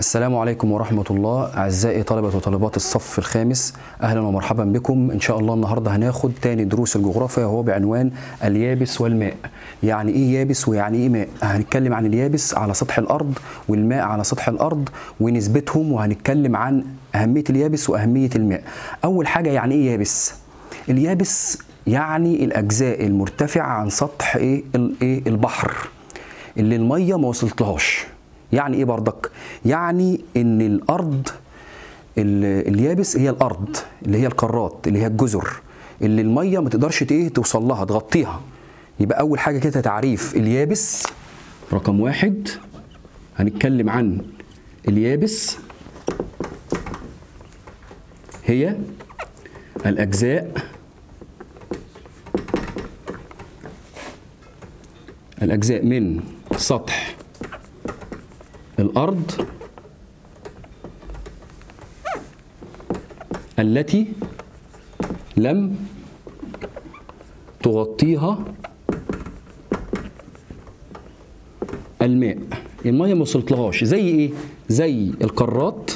السلام عليكم ورحمة الله أعزائي طلبة وطالبات الصف الخامس أهلا ومرحبا بكم إن شاء الله النهاردة هناخد تاني دروس الجغرافيا وهو بعنوان اليابس والماء يعني إيه يابس ويعني إيه ماء هنتكلم عن اليابس على سطح الأرض والماء على سطح الأرض ونسبتهم وهنتكلم عن أهمية اليابس وأهمية الماء أول حاجة يعني إيه يابس اليابس يعني الأجزاء المرتفعة عن سطح إيه الإيه البحر اللي المية ما وصلتلهاش يعني ايه بردك يعني ان الارض اليابس هي الارض اللي هي القارات اللي هي الجزر اللي الميه ما تقدرش ايه توصل لها تغطيها يبقى اول حاجه كده تعريف اليابس رقم واحد هنتكلم عن اليابس هي الاجزاء الاجزاء من سطح الأرض التي لم تغطيها الماء المية ما وصلتلهاش زي ايه زي القارات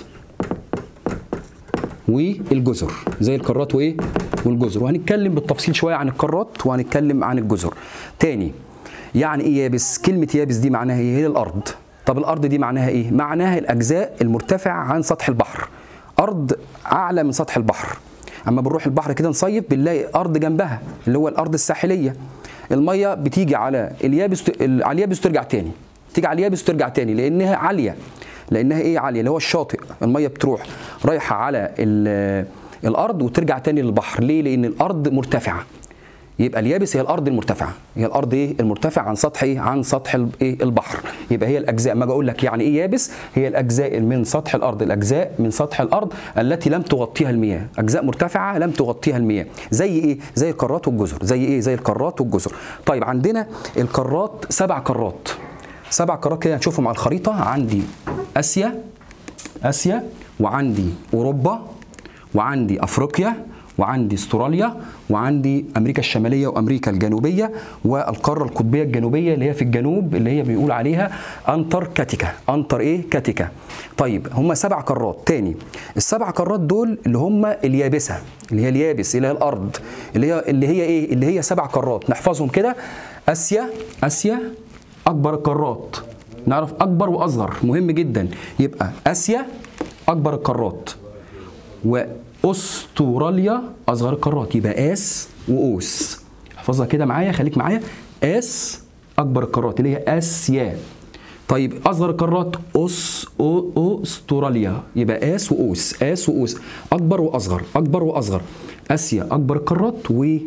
والجزر زي القارات وايه والجزر وهنتكلم بالتفصيل شويه عن القارات وهنتكلم عن الجزر تاني يعني ايه يابس كلمه يابس دي معناها ايه هي الارض طب الارض دي معناها ايه معناها الاجزاء المرتفعه عن سطح البحر ارض اعلى من سطح البحر اما بنروح البحر كده نصيف بنلاقي ارض جنبها اللي هو الارض الساحليه الميه بتيجي على اليابس على اليابس وترجع تاني تيجي على اليابس وترجع تاني لانها عاليه لانها ايه عاليه اللي هو الشاطئ الميه بتروح رايحه على الارض وترجع تاني للبحر ليه لان الارض مرتفعه يبقى اليابس هي الارض المرتفعه هي الارض ايه المرتفعه عن سطح ايه عن سطح ايه البحر يبقى هي الاجزاء ما اجي اقول لك يعني ايه يابس هي الاجزاء من سطح الارض الاجزاء من سطح الارض التي لم تغطيها المياه اجزاء مرتفعه لم تغطيها المياه زي ايه زي القارات والجزر زي ايه زي القارات والجزر طيب عندنا القارات سبع قارات سبع قارات كده هنشوفهم على الخريطه عندي اسيا اسيا وعندي اوروبا وعندي افريقيا وعندي استراليا وعندي امريكا الشماليه وامريكا الجنوبيه والقاره القطبيه الجنوبيه اللي هي في الجنوب اللي هي بيقول عليها انتاركتيكا انتر ايه كاتيكا طيب هم سبع قارات تاني السبع قارات دول اللي هم اليابسه اللي هي اليابس اللي هي الارض اللي هي اللي هي ايه اللي هي سبع قارات نحفظهم كده اسيا اسيا اكبر القارات نعرف اكبر واصغر مهم جدا يبقى اسيا اكبر القارات و استراليا اصغر القارات يبقى اس واوس احفظها كده معايا خليك معايا اس اكبر القارات اللي هي اسيا طيب اصغر القارات اس او او استراليا يبقى اس واوس اس واوس اكبر واصغر اكبر واصغر اسيا اكبر القارات و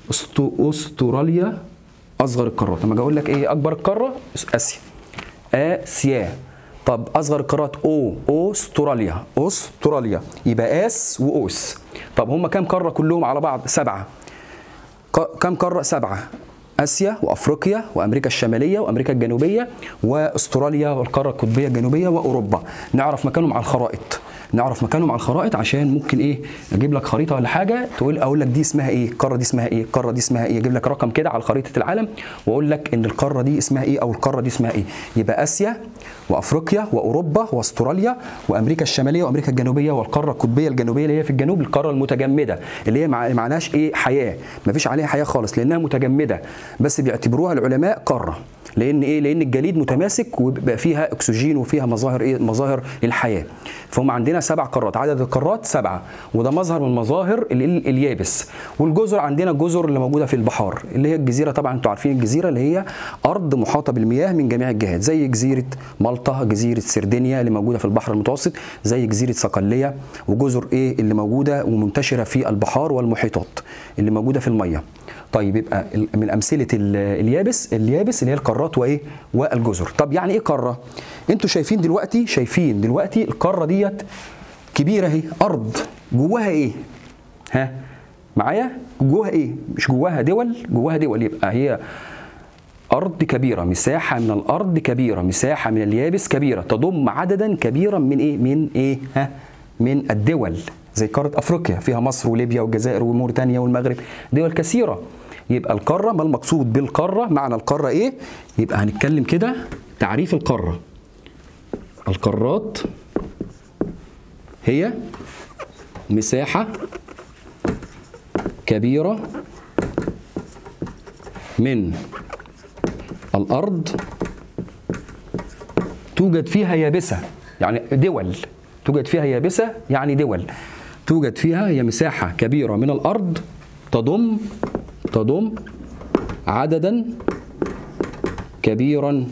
استراليا اصغر القارات لما اجي اقول لك ايه اكبر القاره اسيا اسيا طب اصغر القارات او استراليا استراليا يبقى اس واوس طب هم كام قاره كلهم على بعض سبعه كام قاره سبعه اسيا وافريقيا وامريكا الشماليه وامريكا الجنوبيه واستراليا والقاره القطبيه الجنوبيه واوروبا نعرف مكانهم على الخرائط نعرف مكانهم على الخرائط عشان ممكن ايه اجيب لك خريطه ولا حاجه تقول اقول لك دي اسمها ايه القاره دي اسمها ايه القاره دي اسمها ايه اجيب لك رقم كده على خريطه العالم واقول لك ان القاره دي اسمها ايه او القاره دي اسمها ايه يبقى اسيا وافريقيا واوروبا واستراليا وامريكا الشماليه وامريكا الجنوبيه والقاره القطبيه الجنوبيه اللي هي في الجنوب القاره المتجمده اللي هي معناش ايه حياه ما فيش عليها حياه خالص لانها متجمده بس بيعتبروها العلماء قاره لان ايه لان الجليد متماسك وبيبقى فيها اكسجين وفيها مظاهر ايه مظاهر للحياه فهم عندنا سبع قارات عدد القارات سبعه وده مظهر من مظاهر اليابس والجزر عندنا الجزر اللي موجوده في البحار اللي هي الجزيره طبعا انتوا عارفين الجزيره اللي هي ارض محاطه بالمياه من جميع الجهات زي جزيره مالطا جزيره سردينيا اللي موجوده في البحر المتوسط زي جزيره صقليه وجزر ايه اللي موجوده ومنتشره في البحار والمحيطات اللي موجوده في الميه طيب يبقى من امثله اليابس اليابس اللي هي القارات وايه والجزر طب يعني ايه قاره انتوا شايفين دلوقتي شايفين دلوقتي القاره ديت كبيره اهي ارض جواها ايه ها معايا جواها ايه مش جواها دول جواها دول يبقى هي أرض كبيرة مساحة من الأرض كبيرة مساحة من اليابس كبيرة تضم عددا كبيرا من إيه من إيه ها من الدول زي قارة أفريقيا فيها مصر وليبيا والجزائر وموريتانيا والمغرب دول كثيرة يبقى القارة ما المقصود بالقارة معنى القارة إيه يبقى هنتكلم كده تعريف القارة القارات هي مساحة كبيرة من الأرض توجد فيها يابسة يعني دول توجد فيها يابسة يعني دول توجد فيها هي مساحة كبيرة من الأرض تضم تضم عددا كبيرا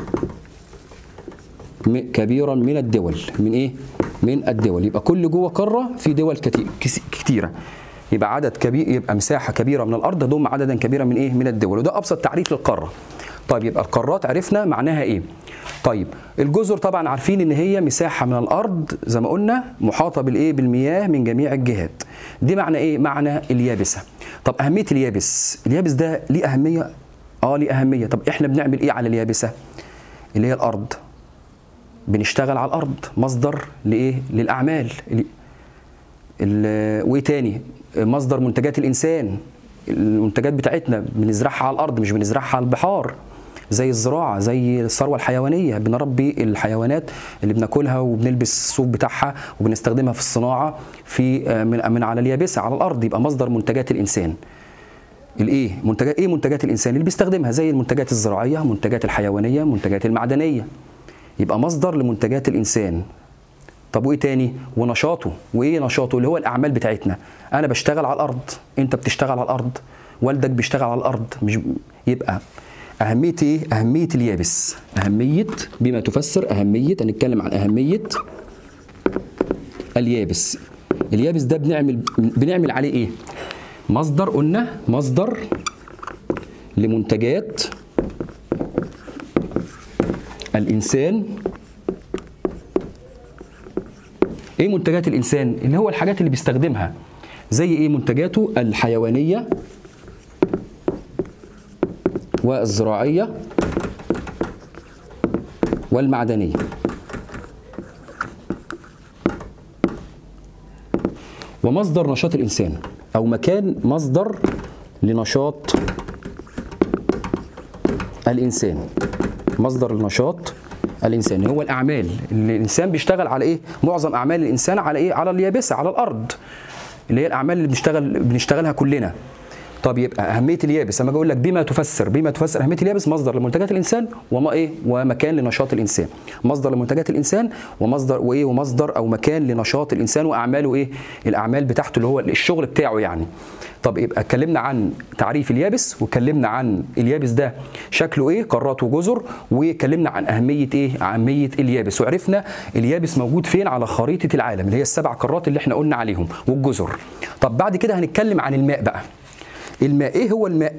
م- كبيرا من الدول من ايه من الدول يبقى كل جوه قاره في دول كتي- كس- كتيره يبقى عدد كبير يبقى مساحه كبيره من الارض تضم عددا كبيرا من ايه من الدول وده ابسط تعريف للقاره طيب يبقى القارات عرفنا معناها ايه طيب الجزر طبعا عارفين ان هي مساحه من الارض زي ما قلنا محاطه بالايه بالمياه من جميع الجهات دي معنى ايه معنى اليابسه طب اهميه اليابس اليابس ده ليه اهميه اه ليه اهميه طب احنا بنعمل ايه على اليابسه اللي هي الارض بنشتغل على الارض مصدر لايه للاعمال ال- ال- وايه تاني مصدر منتجات الانسان المنتجات بتاعتنا بنزرعها على الارض مش بنزرعها على البحار زي الزراعه زي الثروه الحيوانيه بنربي الحيوانات اللي بناكلها وبنلبس الصوف بتاعها وبنستخدمها في الصناعه في آه، من من على اليابسه على الارض يبقى مصدر منتجات الانسان الايه منتجات ايه منتجات الانسان اللي بيستخدمها زي المنتجات الزراعيه منتجات الحيوانيه منتجات المعدنيه يبقى مصدر لمنتجات الانسان طب وايه تاني ونشاطه وايه نشاطه اللي هو الاعمال بتاعتنا انا بشتغل على الارض انت بتشتغل على الارض والدك بيشتغل على الارض مش يبقى اهميه ايه اهميه اليابس اهميه بما تفسر اهميه هنتكلم عن اهميه اليابس اليابس ده بنعمل بنعمل عليه ايه مصدر قلنا مصدر لمنتجات الانسان ايه منتجات الانسان اللي هو الحاجات اللي بيستخدمها زي ايه منتجاته الحيوانيه والزراعيه والمعدنيه ومصدر نشاط الانسان او مكان مصدر لنشاط الانسان مصدر لنشاط الانسان هو الاعمال اللي الانسان بيشتغل على ايه معظم اعمال الانسان على ايه على اليابسه على الارض اللي هي الاعمال اللي بنشتغل بنشتغلها كلنا طب يبقى اهميه اليابس لما اجي اقول لك بما تفسر بما تفسر اهميه اليابس مصدر لمنتجات الانسان وما ايه ومكان لنشاط الانسان مصدر لمنتجات الانسان ومصدر وايه ومصدر او مكان لنشاط الانسان واعماله ايه الاعمال بتاعته اللي هو الشغل بتاعه يعني طب يبقى اتكلمنا عن تعريف اليابس واتكلمنا عن اليابس ده شكله ايه قارات وجزر واتكلمنا عن اهميه ايه اهميه اليابس وعرفنا اليابس موجود فين على خريطه العالم اللي هي السبع قارات اللي احنا قلنا عليهم والجزر طب بعد كده هنتكلم عن الماء بقى الماء ايه هو الماء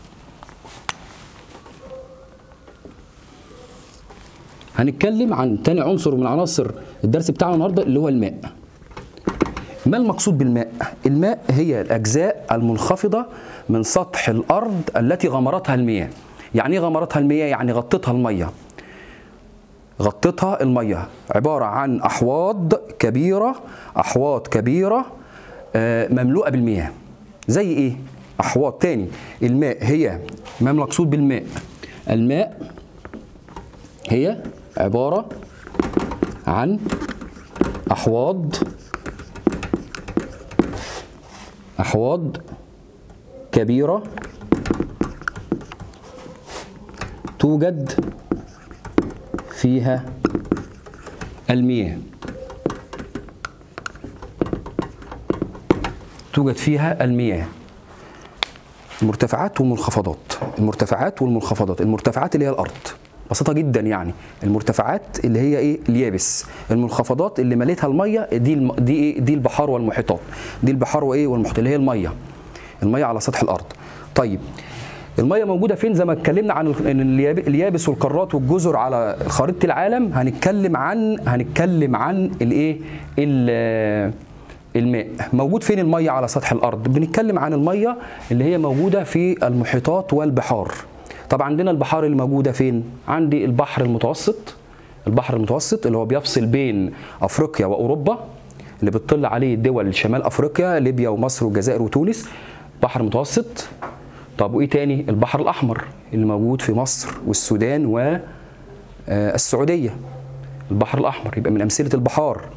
هنتكلم عن تاني عنصر من عناصر الدرس بتاعنا النهارده اللي هو الماء ما المقصود بالماء الماء هي الاجزاء المنخفضه من سطح الارض التي غمرتها المياه يعني ايه غمرتها المياه يعني غطتها الميه غطتها الميه عباره عن احواض كبيره احواض كبيره آه، مملوءه بالمياه زي ايه احواض تاني الماء هي ما المقصود بالماء الماء هي عباره عن احواض احواض كبيره توجد فيها المياه توجد فيها المياه مرتفعات ومنخفضات المرتفعات والمنخفضات المرتفعات اللي هي الارض بسيطه جدا يعني المرتفعات اللي هي ايه اليابس المنخفضات اللي مليتها الميه دي الم... دي ايه دي البحار والمحيطات دي البحار وايه والمحيط اللي هي الميه الميه على سطح الارض طيب الميه موجوده فين زي ما اتكلمنا عن ال- إن الياب- اليابس والقارات والجزر على خريطه العالم هنتكلم عن هنتكلم عن الايه ال- الماء موجود فين الميه على سطح الارض بنتكلم عن الميه اللي هي موجوده في المحيطات والبحار طب عندنا البحار اللي موجوده فين عندي البحر المتوسط البحر المتوسط اللي هو بيفصل بين افريقيا واوروبا اللي بتطل عليه دول شمال افريقيا ليبيا ومصر والجزائر وتونس بحر متوسط طب وايه تاني البحر الاحمر اللي موجود في مصر والسودان والسعوديه البحر الاحمر يبقى من امثله البحار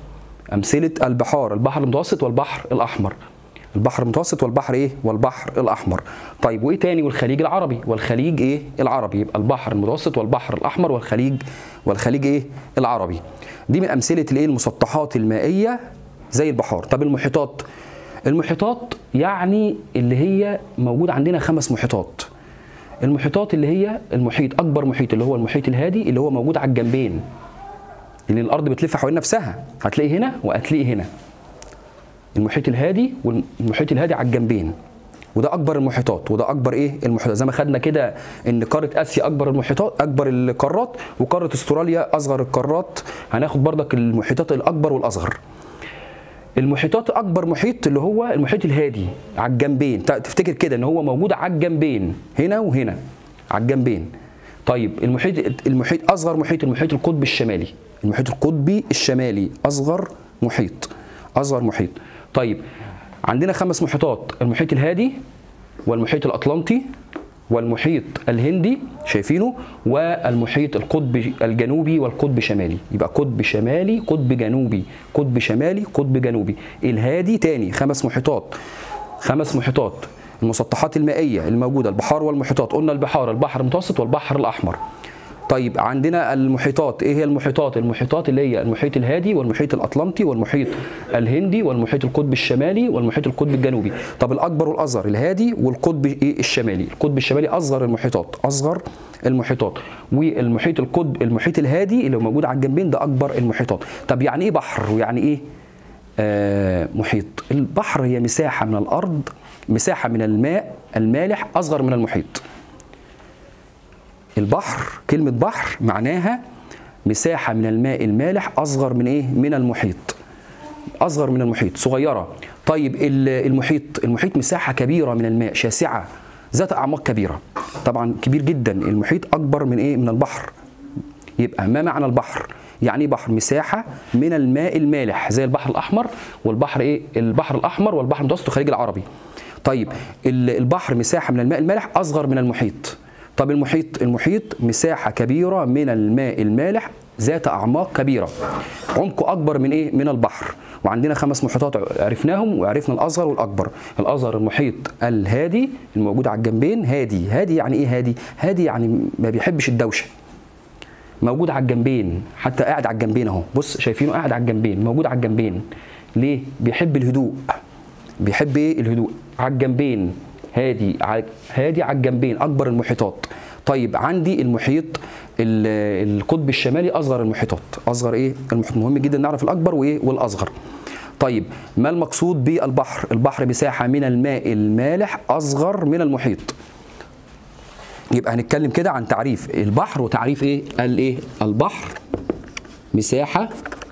امثله البحار البحر المتوسط والبحر الاحمر البحر المتوسط والبحر ايه والبحر الاحمر طيب وايه تاني والخليج العربي والخليج ايه العربي يبقى البحر المتوسط والبحر الاحمر والخليج والخليج ايه العربي دي من امثله الايه المسطحات المائيه زي البحار طب المحيطات المحيطات يعني اللي هي موجود عندنا خمس محيطات المحيطات اللي هي المحيط اكبر محيط اللي هو المحيط الهادي اللي هو موجود على الجنبين لان الارض بتلف حوالين نفسها هتلاقي هنا وهتلاقي هنا المحيط الهادي والمحيط الهادي على الجنبين وده اكبر المحيطات وده اكبر ايه المحيطات زي ما خدنا كده ان قاره اسيا اكبر المحيطات اكبر القارات وقاره استراليا اصغر القارات هناخد بردك المحيطات الاكبر والاصغر المحيطات اكبر محيط اللي هو المحيط الهادي على الجنبين تفتكر كده ان هو موجود على الجنبين هنا وهنا على الجنبين طيب المحيط المحيط اصغر محيط المحيط القطبي الشمالي المحيط القطبي الشمالي اصغر محيط اصغر محيط طيب عندنا خمس محيطات المحيط الهادي والمحيط الاطلنطي والمحيط الهندي شايفينه والمحيط القطبي الجنوبي والقطب الشمالي يبقى قطب شمالي قطب جنوبي قطب شمالي قطب جنوبي الهادي تاني خمس محيطات خمس محيطات المسطحات المائيه الموجوده البحار والمحيطات قلنا البحار البحر المتوسط والبحر الاحمر طيب عندنا المحيطات ايه هي المحيطات المحيطات اللي هي المحيط الهادي والمحيط الاطلنطي والمحيط الهندي والمحيط القطبي الشمالي والمحيط القطبي الجنوبي طب الاكبر والاصغر الهادي والقطب ايه الشمالي القطب الشمالي اصغر المحيطات اصغر المحيطات والمحيط القطب المحيط الهادي اللي موجود على الجنبين ده اكبر المحيطات طب يعني ايه بحر ويعني ايه آه محيط البحر هي مساحه من الارض مساحه من الماء المالح اصغر من المحيط البحر كلمة بحر معناها مساحة من الماء المالح أصغر من إيه؟ من المحيط. أصغر من المحيط، صغيرة. طيب المحيط، المحيط مساحة كبيرة من الماء، شاسعة، ذات أعماق كبيرة. طبعا كبير جدا، المحيط أكبر من إيه؟ من البحر. يبقى ما معنى البحر؟ يعني ايه بحر؟ مساحة من الماء المالح زي البحر الأحمر والبحر إيه؟ البحر الأحمر والبحر المتوسط والخليج العربي. طيب البحر مساحة من الماء المالح أصغر من المحيط. طب المحيط المحيط مساحة كبيرة من الماء المالح ذات أعماق كبيرة عمقه أكبر من إيه؟ من البحر وعندنا خمس محيطات عرفناهم وعرفنا الأصغر والأكبر الأصغر المحيط الهادي الموجود على الجنبين هادي هادي يعني إيه هادي؟ هادي يعني ما بيحبش الدوشة موجود على الجنبين حتى قاعد على الجنبين اهو بص شايفينه قاعد على الجنبين موجود على الجنبين ليه بيحب الهدوء بيحب ايه الهدوء على الجنبين هادي هادي على الجنبين اكبر المحيطات طيب عندي المحيط القطب الشمالي اصغر المحيطات اصغر ايه المحيط مهم جدا نعرف الاكبر وايه والاصغر طيب ما المقصود بالبحر البحر مساحه من الماء المالح اصغر من المحيط يبقى هنتكلم كده عن تعريف البحر وتعريف ايه الايه البحر مساحه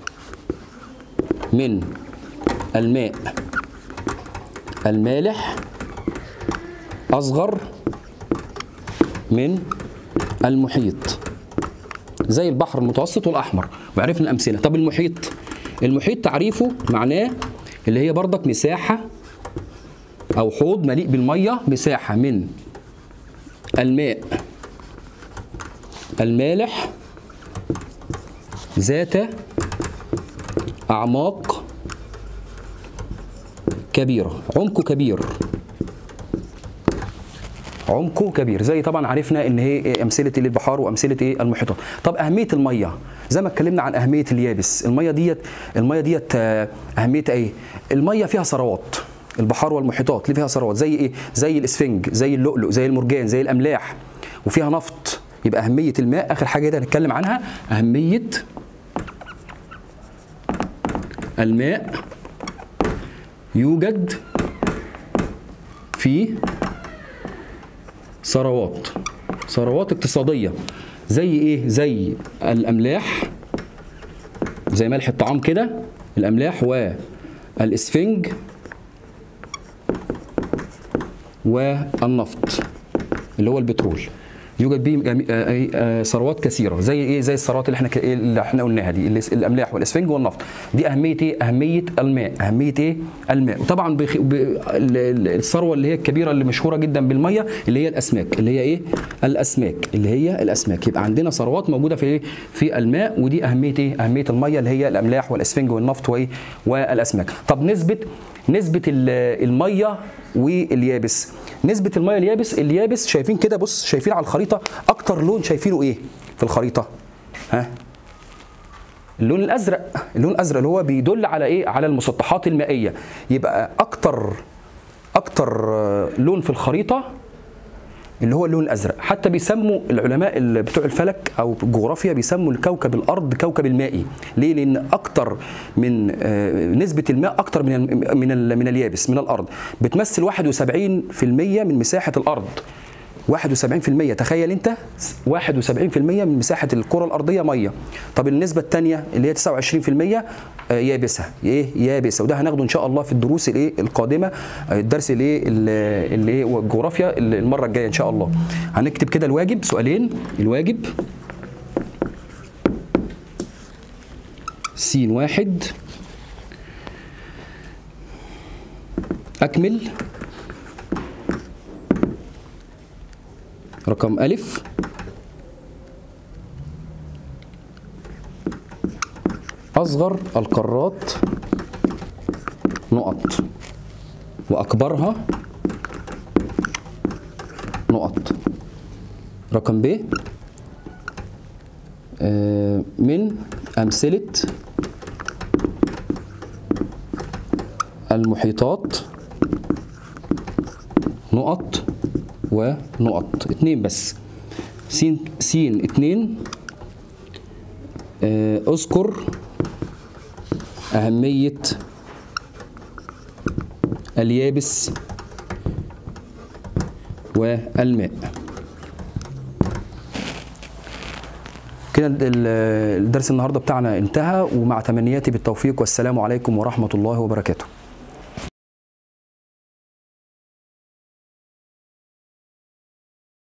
من الماء المالح أصغر من المحيط زي البحر المتوسط والأحمر وعرفنا الأمثلة طب المحيط المحيط تعريفه معناه اللي هي بردك مساحة أو حوض مليء بالمية مساحة من الماء المالح ذات أعماق كبيرة عمقه كبير عمقه كبير زي طبعا عرفنا ان هي امثله ايه البحار وامثله ايه المحيطات طب اهميه الميه زي ما اتكلمنا عن اهميه اليابس الميه ديت الميه ديت اهميتها ايه الميه فيها ثروات البحار والمحيطات اللي فيها ثروات زي ايه زي الاسفنج زي اللؤلؤ زي المرجان زي الاملاح وفيها نفط يبقى اهميه الماء اخر حاجه ده هنتكلم عنها اهميه الماء يوجد في ثروات ثروات اقتصادية زي ايه زي الاملاح زي ملح الطعام كده الاملاح والاسفنج والنفط اللي هو البترول يوجد به جمي- آه، آه، آه، ثروات كثيره زي ايه زي الثروات اللي احنا ك- اللي احنا قلناها دي اللي- الاملاح والاسفنج والنفط دي اهميه ايه اهميه الماء اهميه ايه الماء وطبعا بخ... ب... ال- ال- الثروه اللي هي الكبيره اللي مشهوره جدا بالميه اللي هي الاسماك اللي هي ايه الاسماك اللي هي الاسماك يبقى عندنا ثروات موجوده في ايه في الماء ودي اهميه ايه اهميه الميه اللي هي الاملاح والاسفنج والنفط وايه والاسماك طب نسبه نسبه ال- الميه واليابس نسبه الميه اليابس اليابس شايفين كده بص شايفين على الخريطه اكتر لون شايفينه ايه في الخريطه ها اللون الازرق اللون الازرق اللي هو بيدل على ايه على المسطحات المائيه يبقى اكتر اكتر آه، لون في الخريطه اللي هو اللون الازرق حتى بيسموا العلماء ال- بتوع الفلك او الجغرافيا بيسموا الكوكب الارض كوكب المائي ليه لان اكتر من آه، نسبه الماء اكتر من ال- من ال- من اليابس من الارض بتمثل 71% من مساحه الارض 71% تخيل انت 71% من مساحه الكره الارضيه ميه طب النسبه الثانيه اللي هي 29% آه، يابسه ايه يابسه وده هناخده ان شاء الله في الدروس الايه القادمه آه، الدرس الايه اللي اللي ايه والجغرافيا اللي المره الجايه ان شاء الله هنكتب كده الواجب سؤالين الواجب س واحد أكمل رقم ألف أصغر القارات نقط وأكبرها نقط رقم ب آه، من أمثلة المحيطات نقط ونقط اتنين بس سين سين اتنين آه، اذكر أهمية اليابس والماء كده ال- الدرس النهارده بتاعنا انتهى ومع تمنياتي بالتوفيق والسلام عليكم ورحمة الله وبركاته